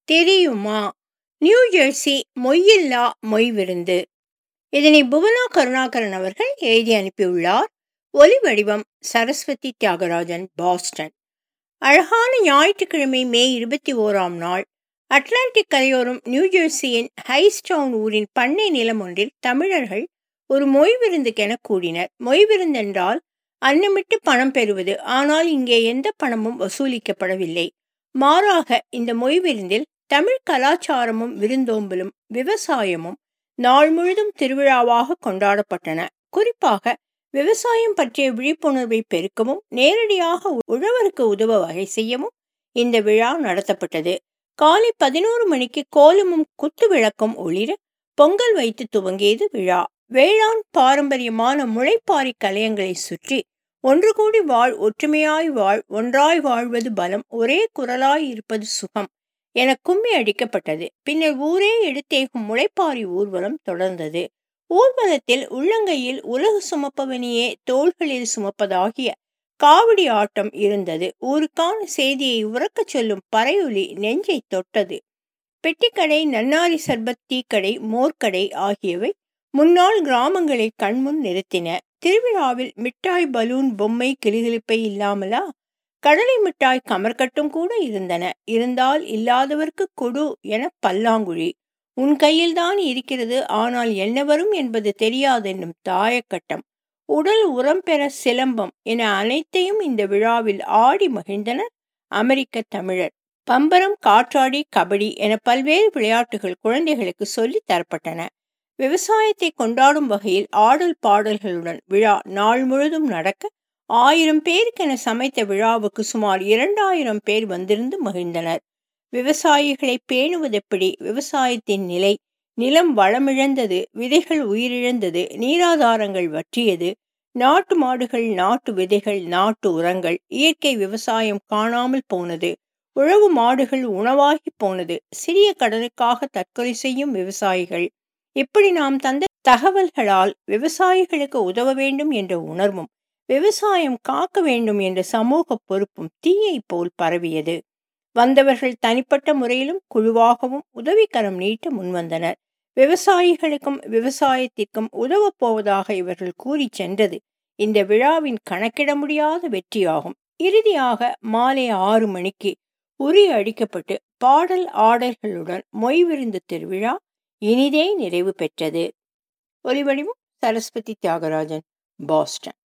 தெரியுமா new Jersey மொய்யில்லா மொய் விருந்து இதனை புவனா கருணாகரன் அவர்கள் எழுதி அனுப்பியுள்ளார் ஒலி வடிவம் சரஸ்வதி தியாகராஜன் பாஸ்டன் அழகான ஞாயிற்றுக்கிழமை மே இருபத்தி ஓராம் நாள் அட்லாண்டிக் கரையோரம் நியூ ஜெர்சியின் ஹைஸ்டவுன் ஊரின் பண்ணை நிலம் ஒன்றில் தமிழர்கள் ஒரு மொய் விருந்துக்கென கூடினர் மொய் விருந்தென்றால் அன்னமிட்டு பணம் பெறுவது ஆனால் இங்கே எந்த பணமும் வசூலிக்கப்படவில்லை மாறாக இந்த மொய் விருந்தில் தமிழ் கலாச்சாரமும் விருந்தோம்பலும் விவசாயமும் நாள் முழுதும் திருவிழாவாக கொண்டாடப்பட்டன குறிப்பாக விவசாயம் பற்றிய விழிப்புணர்வை பெருக்கவும் நேரடியாக உழவருக்கு உதவ வகை செய்யவும் இந்த விழா நடத்தப்பட்டது காலை பதினோரு மணிக்கு கோலமும் குத்து விளக்கும் ஒளிர பொங்கல் வைத்து துவங்கியது விழா வேளாண் பாரம்பரியமான முளைப்பாரி கலையங்களை சுற்றி ஒன்று கூடி வாழ் ஒற்றுமையாய் வாழ் ஒன்றாய் வாழ்வது பலம் ஒரே குரலாய் இருப்பது சுகம் என கும்மி அடிக்கப்பட்டது பின்னர் ஊரே எடுத்தேகும் முளைப்பாரி ஊர்வலம் தொடர்ந்தது ஊர்வலத்தில் உள்ளங்கையில் உலகு சுமப்பவனியே தோள்களில் சுமப்பதாகிய காவடி ஆட்டம் இருந்தது ஊருக்கான செய்தியை உறக்கச் சொல்லும் பறையொலி நெஞ்சை தொட்டது பெட்டிக்கடை நன்னாரி சர்பத் டீக்கடை மோர்க்கடை ஆகியவை முன்னாள் கிராமங்களை கண்முன் நிறுத்தின திருவிழாவில் மிட்டாய் பலூன் பொம்மை கிளிகிழிப்பை இல்லாமலா கடலை மிட்டாய் கமர்கட்டும் கூட இருந்தன இருந்தால் இல்லாதவர்க்கு கொடு என பல்லாங்குழி உன் கையில்தான் இருக்கிறது ஆனால் என்ன வரும் என்பது தெரியாதென்னும் தாயக்கட்டம் உடல் உரம் பெற சிலம்பம் என அனைத்தையும் இந்த விழாவில் ஆடி மகிழ்ந்தனர் அமெரிக்க தமிழர் பம்பரம் காற்றாடி கபடி என பல்வேறு விளையாட்டுகள் குழந்தைகளுக்கு சொல்லி தரப்பட்டன விவசாயத்தை கொண்டாடும் வகையில் ஆடல் பாடல்களுடன் விழா நாள் முழுதும் நடக்க ஆயிரம் பேருக்கென சமைத்த விழாவுக்கு சுமார் இரண்டாயிரம் பேர் வந்திருந்து மகிழ்ந்தனர் விவசாயிகளை பேணுவதெப்படி விவசாயத்தின் நிலை நிலம் வளமிழந்தது விதைகள் உயிரிழந்தது நீராதாரங்கள் வற்றியது நாட்டு மாடுகள் நாட்டு விதைகள் நாட்டு உரங்கள் இயற்கை விவசாயம் காணாமல் போனது உழவு மாடுகள் உணவாகி போனது சிறிய கடனுக்காக தற்கொலை செய்யும் விவசாயிகள் இப்படி நாம் தந்த தகவல்களால் விவசாயிகளுக்கு உதவ வேண்டும் என்ற உணர்வும் விவசாயம் காக்க வேண்டும் என்ற சமூக பொறுப்பும் தீயை போல் பரவியது வந்தவர்கள் தனிப்பட்ட முறையிலும் குழுவாகவும் உதவிக்கரம் நீட்ட முன்வந்தனர் விவசாயிகளுக்கும் விவசாயத்திற்கும் உதவப் போவதாக இவர்கள் கூறி சென்றது இந்த விழாவின் கணக்கிட முடியாத வெற்றியாகும் இறுதியாக மாலை ஆறு மணிக்கு உரி அடிக்கப்பட்டு பாடல் ஆடல்களுடன் மொய் விருந்து திருவிழா இனிதே நிறைவு பெற்றது ஒலிவடிவம் சரஸ்வதி தியாகராஜன் பாஸ்டன்